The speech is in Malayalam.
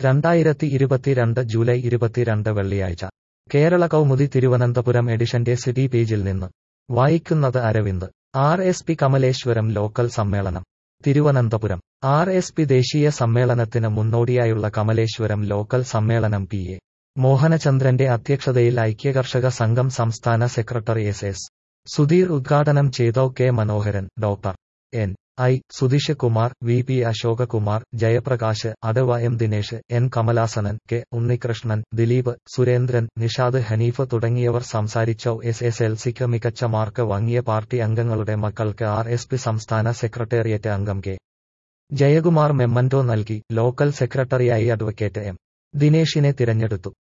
രണ്ടായിരത്തി ഇരുപത്തിരണ്ട് ജൂലൈ ഇരുപത്തിരണ്ട് വെള്ളിയാഴ്ച കേരള കൗമുദി തിരുവനന്തപുരം എഡിഷന്റെ സിറ്റി പേജിൽ നിന്ന് വായിക്കുന്നത് Aravind R S P Kamaleswaram local സമ്മേളനം തിരുവനന്തപുരം ആർ എസ് പി ദേശീയ സമ്മേളനത്തിന് മുന്നോടിയായുള്ള കമലേശ്വരം ലോക്കൽ സമ്മേളനം പി എ മോഹനചന്ദ്രന്റെ അധ്യക്ഷതയിൽ ഐക്യകർഷക സംഘം സംസ്ഥാന സെക്രട്ടറി എസ് എസ് സുധീർ ഉദ്ഘാടനം ചെയ്ത K Manoharan doctor N I Sudheesh Kumar V P Ashokakumar Jayaprakash അടവ M Dinesh N Kamalasanan K Unnikrishnan Dileep Surendran Nishad Haneef തുടങ്ങിയവർ സംസാരിച്ചു എസ് എസ് എൽ സിക്ക് മികച്ച മാർക്ക് വാങ്ങിയ പാർട്ടി അംഗങ്ങളുടെ മക്കൾക്ക് ആർ എസ് പി സംസ്ഥാന സെക്രട്ടേറിയറ്റ് അംഗം കെ ജയകുമാർ മെമ്മന്റോ നൽകി ലോക്കൽ സെക്രട്ടറിയായി അഡ്വക്കേറ്റ് എം ദിനേശിനെ തിരഞ്ഞെടുത്തു